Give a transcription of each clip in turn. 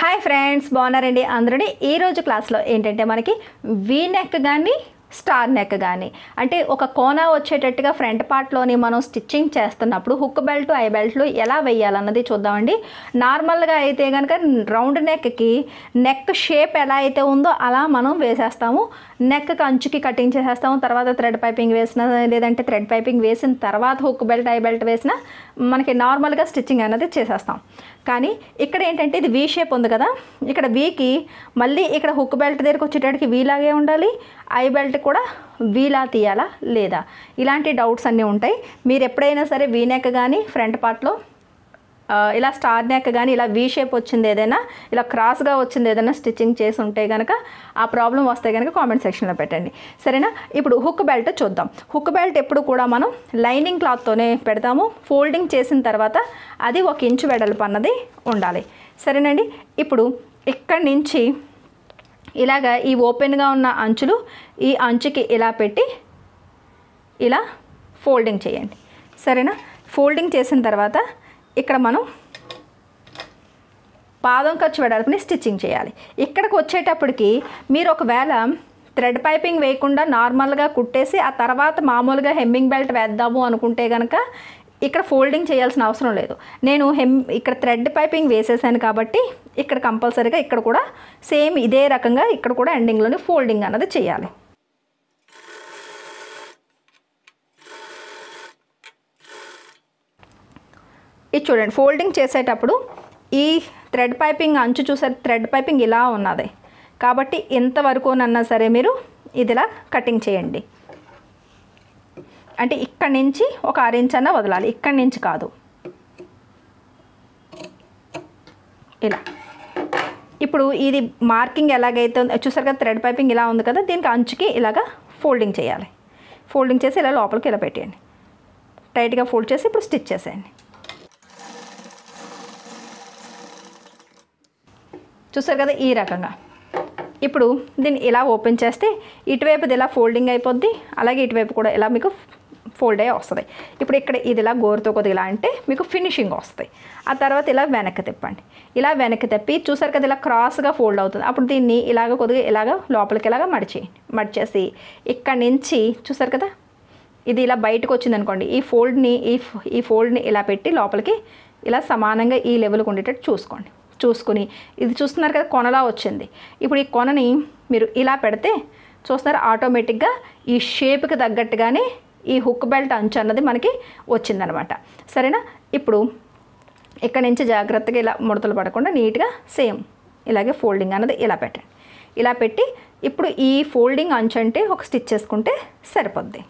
hi friends బాగున్నారండి అందరూ ఈరోజు క్లాస్లో ఏంటంటే మనకి వీ నెక్ కానీ స్టార్ నెక్ కానీ అంటే ఒక కోనా వచ్చేటట్టుగా ఫ్రంట్ పార్ట్లోని మనం స్టిచ్చింగ్ చేస్తున్నప్పుడు హుక్ బెల్ట్ ఐ బెల్ట్లు ఎలా వేయాలన్నది చూద్దామండి నార్మల్గా అయితే కనుక రౌండ్ నెక్కి నెక్ షేప్ ఎలా అయితే ఉందో అలా మనం వేసేస్తాము నెక్ అంచుకి కటింగ్ చేసేస్తాము తర్వాత థ్రెడ్ పైపింగ్ వేసిన లేదంటే థ్రెడ్ పైపింగ్ వేసిన తర్వాత హుక్ బెల్ట్ ఐ బెల్ట్ వేసిన మనకి నార్మల్గా స్టిచ్చింగ్ అనేది చేసేస్తాం కానీ ఇక్కడ ఏంటంటే ఇది వీ షేప్ ఉంది కదా ఇక్కడ వీకి మళ్ళీ ఇక్కడ హుక్ బెల్ట్ దగ్గరికి వచ్చేటప్పటికి వీలాగే ఉండాలి ఐ బెల్ట్ కూడా వీలా తీయాలా లేదా ఇలాంటి డౌట్స్ అన్నీ ఉంటాయి మీరు ఎప్పుడైనా సరే వీ నెక్ కానీ ఫ్రంట్ పార్ట్లో ఆ, ఇలా స్టార్ నెక్ కానీ ఇలా వీ షేప్ వచ్చింది ఏదైనా ఇలా క్రాస్గా వచ్చింది ఏదైనా స్టిచ్చింగ్ చేసి ఉంటే కనుక ఆ ప్రాబ్లం వస్తే కనుక కామెంట్ సెక్షన్లో పెట్టండి సరేనా ఇప్పుడు హుక్ బెల్ట్ చూద్దాం హుక్ బెల్ట్ ఎప్పుడు కూడా మనం లైనింగ్ క్లాత్తోనే పెడతాము ఫోల్డింగ్ చేసిన తర్వాత అది ఒక ఇంచు వెడల్పు అన్నది ఉండాలి సరేనండి ఇప్పుడు ఇక్కడి నుంచి ఇలాగా ఈ ఓపెన్గా ఉన్న అంచులు ఈ అంచుకి ఇలా పెట్టి ఇలా ఫోల్డింగ్ చేయండి సరేనా ఫోల్డింగ్ చేసిన తర్వాత ఇక్కడ మనం పాదం ఖర్చు వెడల్పుని స్టిచ్చింగ్ చేయాలి ఇక్కడికి వచ్చేటప్పటికి మీరు ఒకవేళ థ్రెడ్ పైపింగ్ వేయకుండా నార్మల్గా కుట్టేసి ఆ తర్వాత మామూలుగా హెమ్మింగ్ బెల్ట్ వేద్దాము అనుకుంటే కనుక ఇక్కడ ఫోల్డింగ్ చేయాల్సిన అవసరం లేదు నేను హెమ్ ఇక్కడ థ్రెడ్ పైపింగ్ వేసేసాను కాబట్టి ఇక్కడ కంపల్సరీగా ఇక్కడ కూడా సేమ్ ఇదే రకంగా ఇక్కడ కూడా ఎండింగ్లోని ఫోల్డింగ్ అన్నది చేయాలి ఇది చూడండి ఫోల్డింగ్ చేసేటప్పుడు ఈ థ్రెడ్ పైపింగ్ అంచు చూసారు థ్రెడ్ పైపింగ్ ఇలా ఉన్నది కాబట్టి ఎంతవరకునన్నా సరే మీరు ఇదిలా కటింగ్ చేయండి అంటే ఇక్కడి నుంచి ఒక ఆరు ఇంచ్ అన్న వదలాలి ఇక్కడి నుంచి కాదు ఇలా ఇప్పుడు ఇది మార్కింగ్ ఎలాగైతే ఉందో చూసారు కదా థ్రెడ్ పైపింగ్ ఇలా ఉంది కదా దీనికి అంచుకి ఇలాగా ఫోల్డింగ్ చేయాలి ఫోల్డింగ్ చేసి ఇలా లోపలికి ఇలా పెట్టేయండి టైట్గా ఫోల్డ్ చేసి ఇప్పుడు స్టిచ్ చేసేయండి చూసారు కదా ఈ రకంగా ఇప్పుడు దీన్ని ఇలా ఓపెన్ చేస్తే ఇటువైపుది ఇలా ఫోల్డింగ్ అయిపోద్ది అలాగే ఇటువైపు కూడా ఇలా మీకు ఫోల్డ్ అయ్యి వస్తుంది ఇప్పుడు ఇక్కడ ఇది ఇలా గోరుతో కొద్దిగా ఇలా అంటే మీకు ఫినిషింగ్ వస్తుంది ఆ తర్వాత ఇలా వెనక్కి తిప్పండి ఇలా వెనక్కి తిప్పి చూసారు కదా ఇలా క్రాస్గా ఫోల్డ్ అవుతుంది అప్పుడు దీన్ని ఇలాగ కొద్దిగా ఇలాగ లోపలికి ఇలాగ మడిచేయండి మడిచేసి ఇక్కడ నుంచి చూసారు కదా ఇది ఇలా బయటకు వచ్చింది అనుకోండి ఈ ఫోల్డ్ని ఈ ఫ్- ఈ ఫోల్డ్ని ఇలా పెట్టి లోపలికి ఇలా సమానంగా ఈ లెవెల్కి ఉండేటట్టు చూసుకోండి చూసుకుని ఇది చూస్తున్నారు కదా కొనలా వచ్చింది ఇప్పుడు ఈ కొనని మీరు ఇలా పెడితే చూస్తున్నారు ఆటోమేటిక్గా ఈ షేప్కి తగ్గట్టుగానే ఈ హుక్ బెల్ట్ అంచు అన్నది మనకి వచ్చిందనమాట సరేనా ఇప్పుడు ఇక్కడ నుంచి జాగ్రత్తగా ఇలా ముడతలు పడకుండా నీట్గా సేమ్ ఇలాగే ఫోల్డింగ్ అన్నది ఇలా పెట్టండి ఇలా పెట్టి ఇప్పుడు ఈ ఫోల్డింగ్ అంచు అంటే ఒక స్టిచ్ చేసుకుంటే సరిపోద్ది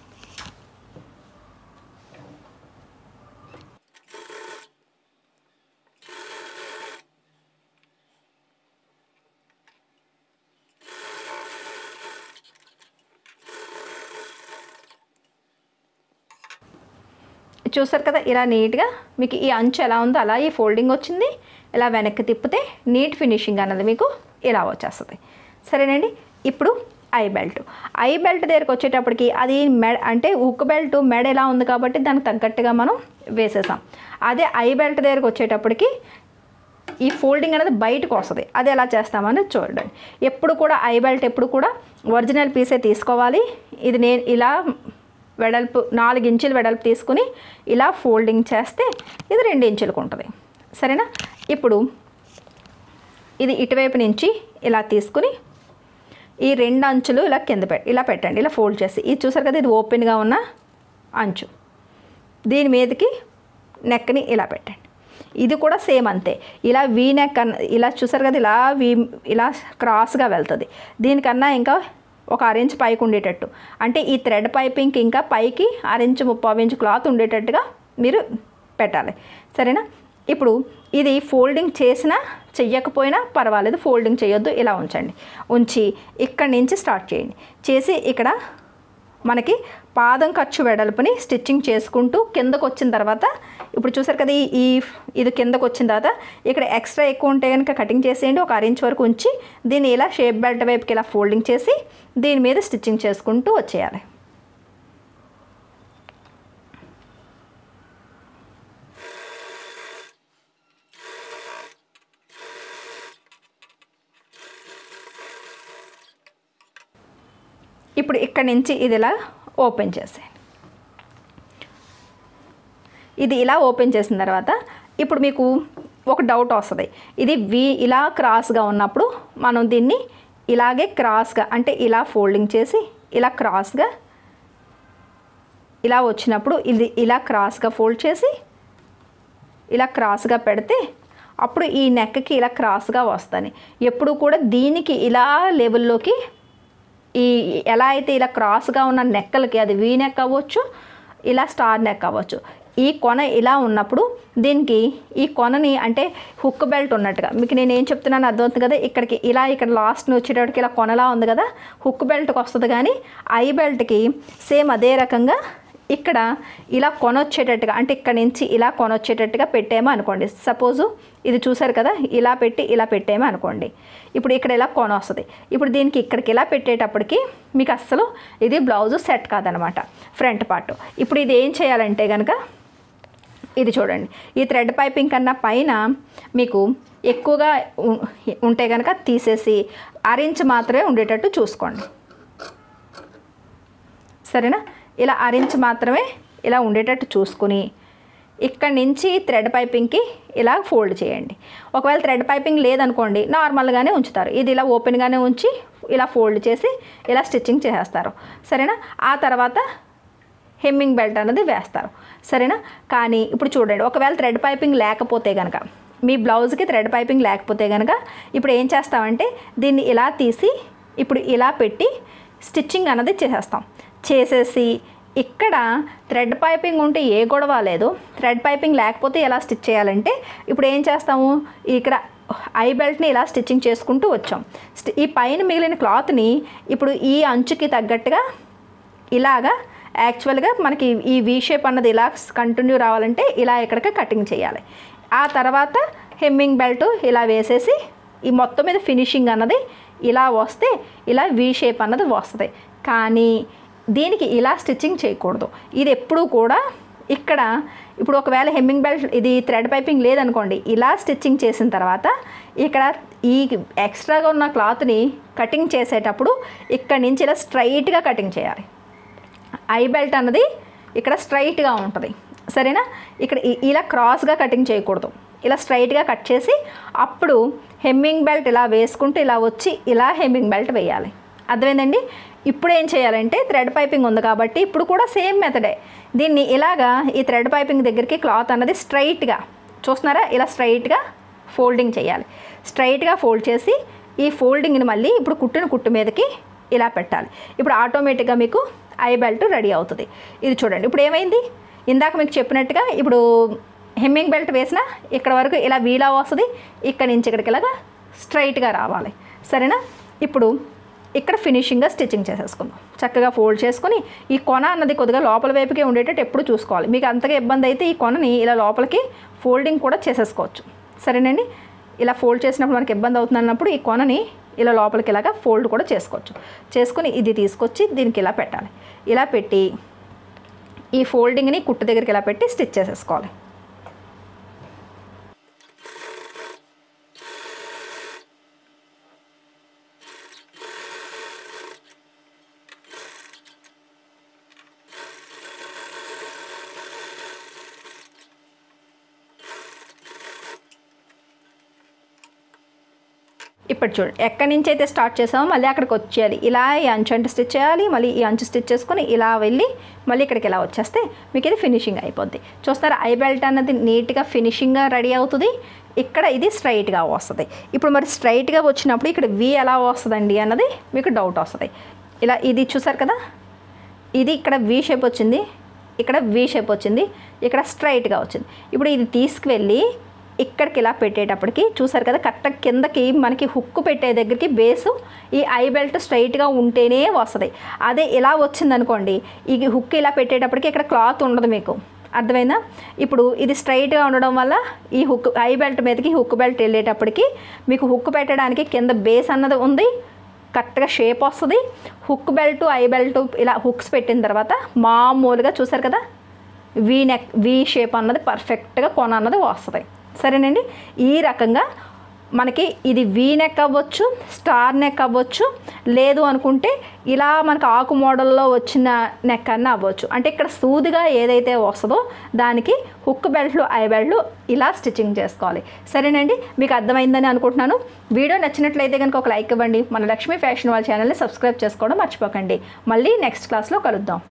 చూసారు కదా ఇలా నీట్గా మీకు ఈ అంచు ఎలా ఉందో అలా ఈ ఫోల్డింగ్ వచ్చింది ఇలా వెనక్కి తిప్పితే నీట్ ఫినిషింగ్ అన్నది మీకు ఇలా వచ్చేస్తుంది సరేనండి ఇప్పుడు ఐ బెల్ట్ ఐ బెల్ట్ దగ్గరికి వచ్చేటప్పటికి అది మెడ అంటే ఉక్కు బెల్ట్ మెడ ఎలా ఉంది కాబట్టి దానికి తగ్గట్టుగా మనం వేసేసాం అదే ఐ బెల్ట్ దగ్గరికి వచ్చేటప్పటికి ఈ ఫోల్డింగ్ అనేది బయటకు వస్తుంది అది ఎలా చేస్తామని చూడండి ఎప్పుడు కూడా ఐ బెల్ట్ ఎప్పుడు కూడా ఒరిజినల్ పీసే తీసుకోవాలి ఇది నేను ఇలా వెడల్పు నాలుగు ఇంచులు వెడల్పు తీసుకుని ఇలా ఫోల్డింగ్ చేస్తే ఇది రెండు ఇంచులకు ఉంటుంది సరేనా ఇప్పుడు ఇది ఇటువైపు నుంచి ఇలా తీసుకుని ఈ రెండు అంచులు ఇలా కింద పెట్ ఇలా పెట్టండి ఇలా ఫోల్డ్ చేసి ఇది చూసారు కదా ఇది ఓపెన్గా ఉన్న అంచు దీని మీదకి నెక్ని ఇలా పెట్టండి ఇది కూడా సేమ్ అంతే ఇలా వీ నెక్ అన్న ఇలా చూసారు కదా ఇలా వీ ఇలా క్రాస్గా వెళ్తుంది దీనికన్నా ఇంకా ఒక అరెంజ్ పైకి ఉండేటట్టు అంటే ఈ థ్రెడ్ పైపింగ్కి ఇంకా పైకి అరెంజ్ ముప్పావు ఇంచు క్లాత్ ఉండేటట్టుగా మీరు పెట్టాలి సరేనా ఇప్పుడు ఇది ఫోల్డింగ్ చేసినా చెయ్యకపోయినా పర్వాలేదు ఫోల్డింగ్ చేయొద్దు ఇలా ఉంచండి ఉంచి ఇక్కడి నుంచి స్టార్ట్ చేయండి చేసి ఇక్కడ మనకి పాదం ఖర్చు వెడల్పుని స్టిచ్చింగ్ చేసుకుంటూ కిందకు వచ్చిన తర్వాత ఇప్పుడు చూసారు కదా ఈ- ఈ ఇది కిందకు వచ్చిన తర్వాత ఇక్కడ ఎక్స్ట్రా ఎక్కువ ఉంటే కనుక కటింగ్ చేసేయండి ఒక అరెంజ్ వరకు ఉంచి దీన్ని ఇలా షేప్ బెల్ట్ వైపుకి ఇలా ఫోల్డింగ్ చేసి దీని మీద స్టిచ్చింగ్ చేసుకుంటూ వచ్చేయాలి ఇప్పుడు ఇక్కడ నుంచి ఇది ఇలా ఓపెన్ చేసేయండి ఇది ఇలా ఓపెన్ చేసిన తర్వాత ఇప్పుడు మీకు ఒక డౌట్ వస్తుంది ఇది వి ఇలా క్రాస్గా ఉన్నప్పుడు మనం దీన్ని ఇలాగే క్రాస్గా అంటే ఇలా ఫోల్డింగ్ చేసి ఇలా క్రాస్గా ఇలా వచ్చినప్పుడు ఇది ఇలా క్రాస్గా ఫోల్డ్ చేసి ఇలా క్రాస్గా పెడితే అప్పుడు ఈ నెక్కి ఇలా క్రాస్గా వస్తాయి ఎప్పుడు కూడా దీనికి ఇలా లెవెల్లోకి ఈ ఎలా అయితే ఇలా క్రాస్గా ఉన్న నెక్కలకి అది వీ నెక్ అవ్వచ్చు ఇలా స్టార్ నెక్ అవ్వచ్చు ఈ కొన ఇలా ఉన్నప్పుడు దీనికి ఈ కొనని అంటే హుక్ బెల్ట్ ఉన్నట్టుగా మీకు నేను ఏం చెప్తున్నాను అర్థమవుతుంది కదా ఇక్కడికి ఇలా ఇక్కడ లాస్ట్ వచ్చేటప్పటికి ఇలా కొనలా ఉంది కదా హుక్ బెల్ట్కి వస్తుంది కానీ ఐ బెల్ట్కి సేమ్ అదే రకంగా ఇక్కడ ఇలా కొనొచ్చేటట్టుగా అంటే ఇక్కడ నుంచి ఇలా కొనొచ్చేటట్టుగా పెట్టేమో అనుకోండి సపోజు ఇది చూసారు కదా ఇలా పెట్టి ఇలా పెట్టేమో అనుకోండి ఇప్పుడు ఇక్కడ ఇలా కొన వస్తుంది ఇప్పుడు దీనికి ఇక్కడికి ఇలా పెట్టేటప్పటికి మీకు అస్సలు ఇది బ్లౌజ్ సెట్ కాదనమాట ఫ్రంట్ పార్ట్ ఇప్పుడు ఇది ఏం చేయాలంటే కనుక ఇది చూడండి ఈ థ్రెడ్ పైపింగ్ కన్నా పైన మీకు ఎక్కువగా ఉ- ఉంటే కనుక తీసేసి అరించి మాత్రమే ఉండేటట్టు చూసుకోండి సరేనా ఇలా అరించి మాత్రమే ఇలా ఉండేటట్టు చూసుకుని ఇక్కడి నుంచి థ్రెడ్ పైపింగ్కి ఇలా ఫోల్డ్ చేయండి ఒకవేళ థ్రెడ్ పైపింగ్ లేదనుకోండి నార్మల్గానే ఉంచుతారు ఇది ఇలా ఓపెన్గానే ఉంచి ఇలా ఫోల్డ్ చేసి ఇలా స్టిచ్చింగ్ చేసేస్తారు సరేనా ఆ తర్వాత హెమ్మింగ్ బెల్ట్ అనేది వేస్తారు సరేనా కానీ ఇప్పుడు చూడండి ఒకవేళ థ్రెడ్ పైపింగ్ లేకపోతే కనుక మీ బ్లౌజ్కి థ్రెడ్ పైపింగ్ లేకపోతే కనుక ఇప్పుడు ఏం చేస్తామంటే దీన్ని ఇలా తీసి ఇప్పుడు ఇలా పెట్టి స్టిచ్చింగ్ అన్నది చేసేస్తాం చేసేసి ఇక్కడ థ్రెడ్ పైపింగ్ ఉంటే ఏ గొడవ లేదు థ్రెడ్ పైపింగ్ లేకపోతే ఎలా స్టిచ్ చేయాలంటే ఇప్పుడు ఏం చేస్తాము ఇక్కడ ఐ బెల్ట్ని ఇలా స్టిచ్చింగ్ చేసుకుంటూ వచ్చాం స్టి- ఈ పైన మిగిలిన క్లాత్ని ఇప్పుడు ఈ అంచుకి తగ్గట్టుగా ఇలాగా యాక్చువల్గా మనకి ఈ వీ షేప్ అన్నది ఇలా కంటిన్యూ రావాలంటే ఇలా ఇక్కడికి కటింగ్ చేయాలి ఆ తర్వాత హెమ్మింగ్ బెల్ట్ ఇలా వేసేసి ఈ మొత్తం మీద ఫినిషింగ్ అన్నది ఇలా వస్తే ఇలా వీ షేప్ అన్నది వస్తుంది కానీ దీనికి ఇలా స్టిచ్చింగ్ చేయకూడదు ఇది ఎప్పుడూ కూడా ఇక్కడ ఇప్పుడు ఒకవేళ హెమ్మింగ్ బెల్ట్ ఇది థ్రెడ్ పైపింగ్ లేదనుకోండి ఇలా స్టిచ్చింగ్ చేసిన తర్వాత ఇక్కడ ఈ ఎక్స్ట్రాగా ఉన్న క్లాత్ని కటింగ్ చేసేటప్పుడు ఇక్కడ నుంచి ఇలా స్ట్రైట్గా కటింగ్ చేయాలి ఐ బెల్ట్ అన్నది ఇక్కడ స్ట్రైట్గా ఉంటుంది సరేనా ఇక్కడ ఇ- ఇలా క్రాస్గా కటింగ్ చేయకూడదు ఇలా స్ట్రైట్గా కట్ చేసి అప్పుడు హెమ్మింగ్ బెల్ట్ ఇలా వేసుకుంటూ ఇలా వచ్చి ఇలా హెమ్మింగ్ బెల్ట్ వేయాలి అర్థమైందండి ఇప్పుడు ఏం చేయాలంటే థ్రెడ్ పైపింగ్ ఉంది కాబట్టి ఇప్పుడు కూడా సేమ్ మెథడే దీన్ని ఇలాగా ఈ థ్రెడ్ పైపింగ్ దగ్గరికి క్లాత్ అన్నది స్ట్రైట్గా చూస్తున్నారా ఇలా స్ట్రైట్గా ఫోల్డింగ్ చేయాలి స్ట్రైట్గా ఫోల్డ్ చేసి ఈ ఫోల్డింగ్ని మళ్ళీ ఇప్పుడు కుట్టిన కుట్టు మీదకి ఇలా పెట్టాలి ఇప్పుడు ఆటోమేటిక్గా మీకు ఐ బెల్ట్ రెడీ అవుతుంది ఇది చూడండి ఇప్పుడు ఏమైంది ఇందాక మీకు చెప్పినట్టుగా ఇప్పుడు హెమ్మింగ్ బెల్ట్ వేసిన ఇక్కడ వరకు ఇలా వీలా వస్తుంది ఇక్కడ నుంచి ఇక్కడికి ఇలాగా స్ట్రైట్గా రావాలి సరేనా ఇప్పుడు ఇక్కడ ఫినిషింగ్గా స్టిచ్చింగ్ చేసేసుకుందాం చక్కగా ఫోల్డ్ చేసుకొని ఈ కొన అన్నది కొద్దిగా లోపల వైపుకే ఉండేటట్టు ఎప్పుడు చూసుకోవాలి మీకు అంతగా ఇబ్బంది అయితే ఈ కొనని ఇలా లోపలికి ఫోల్డింగ్ కూడా చేసేసుకోవచ్చు సరేనండి ఇలా ఫోల్డ్ చేసినప్పుడు మనకి ఇబ్బంది అవుతుంది అన్నప్పుడు ఈ కొనని ఇలా లోపలికి ఇలాగా ఫోల్డ్ కూడా చేసుకోవచ్చు చేసుకొని ఇది తీసుకొచ్చి దీనికి ఇలా పెట్టాలి ఇలా పెట్టి ఈ ఫోల్డింగ్ని కుట్టు దగ్గరికి ఇలా పెట్టి స్టిచ్ చేసేసుకోవాలి ఇప్పుడు చూడండి ఎక్కడి నుంచి అయితే స్టార్ట్ చేసామో మళ్ళీ అక్కడికి వచ్చేయాలి ఇలా ఈ అంచు అంటే స్టిచ్ చేయాలి మళ్ళీ ఈ అంచు స్టిచ్ చేసుకొని ఇలా వెళ్ళి మళ్ళీ ఇక్కడికి ఇలా వచ్చేస్తే మీకు ఇది ఫినిషింగ్ అయిపోద్ది చూస్తారా ఐ బెల్ట్ అన్నది నీట్గా ఫినిషింగ్గా రెడీ అవుతుంది ఇక్కడ ఇది స్ట్రైట్గా వస్తుంది ఇప్పుడు మరి స్ట్రైట్గా వచ్చినప్పుడు ఇక్కడ వి ఎలా వస్తుందండి అన్నది మీకు డౌట్ వస్తుంది ఇలా ఇది చూసారు కదా ఇది ఇక్కడ వి షేప్ వచ్చింది ఇక్కడ వి షేప్ వచ్చింది ఇక్కడ స్ట్రైట్గా వచ్చింది ఇప్పుడు ఇది తీసుకువెళ్ళి ఇక్కడికి ఇలా పెట్టేటప్పటికి చూసారు కదా కరెక్ట్ కిందకి మనకి హుక్కు పెట్టే దగ్గరికి బేసు ఈ ఐ బెల్ట్ స్ట్రైట్గా ఉంటేనే వస్తుంది అదే ఇలా వచ్చిందనుకోండి ఈ హుక్ ఇలా పెట్టేటప్పటికి ఇక్కడ క్లాత్ ఉండదు మీకు అర్థమైందా ఇప్పుడు ఇది స్ట్రైట్గా ఉండడం వల్ల ఈ హుక్ ఐ బెల్ట్ మీదకి హుక్ బెల్ట్ వెళ్ళేటప్పటికి మీకు హుక్ పెట్టడానికి కింద బేస్ అన్నది ఉంది కరెక్ట్గా షేప్ వస్తుంది హుక్ బెల్ట్ ఐ బెల్ట్ ఇలా హుక్స్ పెట్టిన తర్వాత మామూలుగా చూసారు కదా వీ నెక్ వీ షేప్ అన్నది పర్ఫెక్ట్గా కొన అన్నది వస్తుంది సరేనండి ఈ రకంగా మనకి ఇది వీ నెక్ అవ్వచ్చు స్టార్ నెక్ అవ్వచ్చు లేదు అనుకుంటే ఇలా మనకు ఆకు మోడల్లో వచ్చిన నెక్ అన్న అవ్వచ్చు అంటే ఇక్కడ సూదిగా ఏదైతే వస్తుందో దానికి హుక్ బెల్ట్లు ఐ బెల్ట్లు ఇలా స్టిచ్చింగ్ చేసుకోవాలి సరేనండి మీకు అర్థమైందని అనుకుంటున్నాను వీడియో నచ్చినట్లయితే కనుక ఒక లైక్ ఇవ్వండి మన లక్ష్మీ ఫ్యాషన్ వాళ్ళ ఛానల్ని సబ్స్క్రైబ్ చేసుకోవడం మర్చిపోకండి మళ్ళీ నెక్స్ట్ క్లాస్లో కలుద్దాం